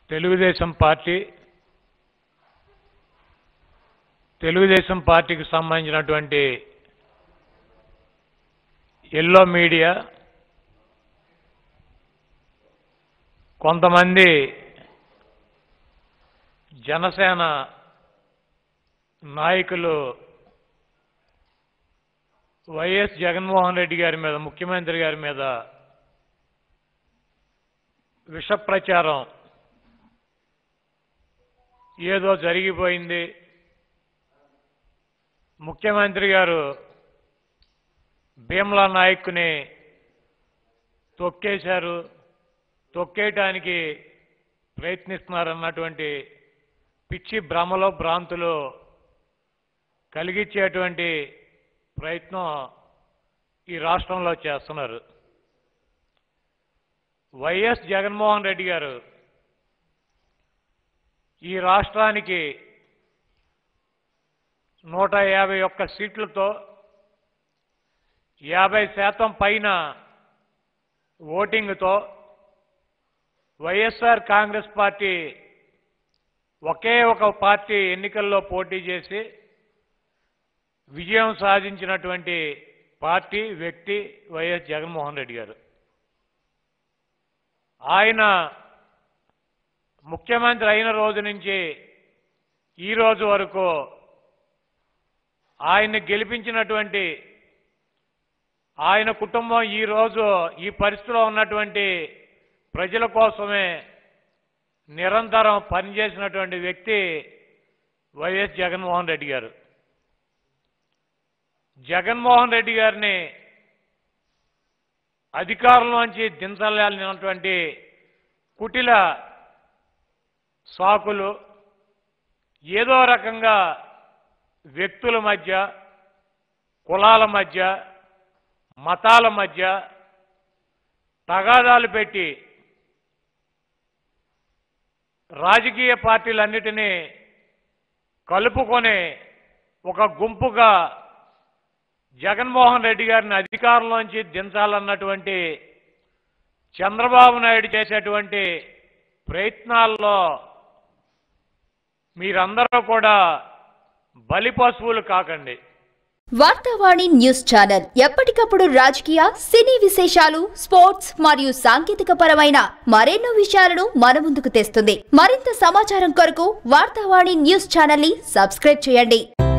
Telugu Desam party Telugu Desam పార్టీకి సంబంధించినటువంటి yellow media కొంతమంది జనసేన నాయకులు వైఎస్ జగన్మోహన్ రెడ్డి గారి మీద ముఖ్యమంత్రి గారి మీద విష ప్రచారం ఏదో జరిగిపోయింది ముఖ్యమంత్రి గారు భీమ్లా నాయక్ని తొక్కేశారు తొక్కేయటానికి ప్రయత్నిస్తున్నారన్నటువంటి పిచ్చి భ్రమలో భ్రాంతులు కలిగించేటువంటి ప్రయత్నం ఈ రాష్ట్రంలో చేస్తున్నారు వైఎస్ జగన్మోహన్ రెడ్డి గారు ఈ రాష్ట్రానికి నూట యాభై ఒక్క సీట్లతో యాభై శాతం పైన ఓటింగ్తో వైఎస్ఆర్ కాంగ్రెస్ పార్టీ ఒకే ఒక పార్టీ ఎన్నికల్లో పోటీ చేసి విజయం సాధించినటువంటి పార్టీ వ్యక్తి వైఎస్ జగన్మోహన్ రెడ్డి గారు ఆయన ముఖ్యమంత్రి అయిన రోజు నుంచి ఈ రోజు వరకు ఆయన్ని గెలిపించినటువంటి ఆయన కుటుంబం ఈ రోజు ఈ పరిస్థితిలో ఉన్నటువంటి ప్రజల కోసమే నిరంతరం పనిచేసినటువంటి వ్యక్తి వైఎస్ జగన్మోహన్ రెడ్డి గారు జగన్మోహన్ రెడ్డి గారిని అధికారంలోంచి దించలేనటువంటి కుటిల సాకులు ఏదో రకంగా వ్యక్తుల మధ్య కులాల మధ్య మతాల మధ్య తగాదాలు పెట్టి రాజకీయ పార్టీలన్నిటినీ కలుపుకొని ఒక గుంపుగా జగన్మోహన్ రెడ్డి గారిని అధికారంలోంచి దించాలన్నటువంటి చంద్రబాబు నాయుడు చేసేటువంటి ప్రయత్నాల్లో మీరందరూ కూడా బలి పశువులు కాకండి వార్తావాణి న్యూస్ ఛానల్ ఎప్పటికప్పుడు రాజకీయ సినీ విశేషాలు స్పోర్ట్స్ మరియు సాంకేతిక పరమైన మరెన్నో విషయాలను మన ముందుకు తెస్తుంది మరింత సమాచారం కొరకు వార్తావాణి న్యూస్ ఛానల్ ని సబ్స్క్రైబ్ చేయండి